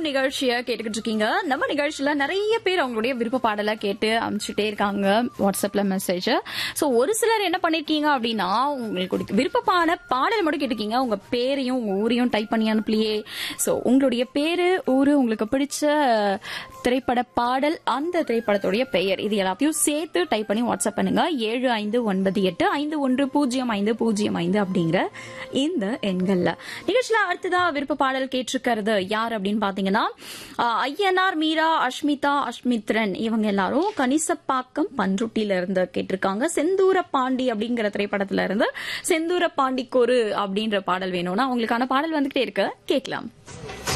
நிகழ்ச்சியை கேட்டுக்கிட்டு இருக்கீங்க நம்ம நிகழ்ச்சியில நிறைய பேர் அவங்களுடைய விருப்ப பாடலை கேட்டு அனுப்பிச்சுட்டே இருக்காங்க வாட்ஸ்அப்ல மெசேஜ் சோ ஒரு சிலர் என்ன பண்ணிருக்கீங்க அப்படின்னா உங்களுக்கு விருப்பமான பாடல் மட்டும் கேட்டிருக்கீங்க உங்க பேரையும் உங்க ஊரையும் டைப் பண்ணி அனுப்பலையே சோ உங்களுடைய பேரு ஊரு உங்களுக்கு பிடிச்ச திரைப்பட பாடல் அந்த திரைப்படத்துடைய பெயர் இது எல்லாத்தையும் சேர்த்து டைப் பண்ணி வாட்ஸ்அப் பண்ணுங்க ஏழு ஐந்து ஒன்பது எட்டு ஐந்து ஒன்று பூஜ்ஜியம் ஐந்து பூஜ்ஜியம் ஐந்து அப்படிங்கிற இந்த எண்கள்ல நிகழ்ச்சியில அடுத்ததா விருப்ப பாடல் கேட்டிருக்கிறது யார் அப்படின்னு பாத்தீங்கன்னா ஆஹ், ஐயனார் மீரா அஷ்மிதா அஷ்மித்ரன் இவங்க எல்லாரும் கனிசப்பாக்கம் பன்ருட்டில இருந்து கேட்டிருக்காங்க செந்தூர பாண்டி அப்படிங்கிற திரைப்படத்துல இருந்து செந்தூர பாண்டிக்கொரு அப்படின்ற பாடல் வேணும்னா அவங்களுக்கான பாடல் வந்துகிட்டே இருக்கு கேட்கலாம்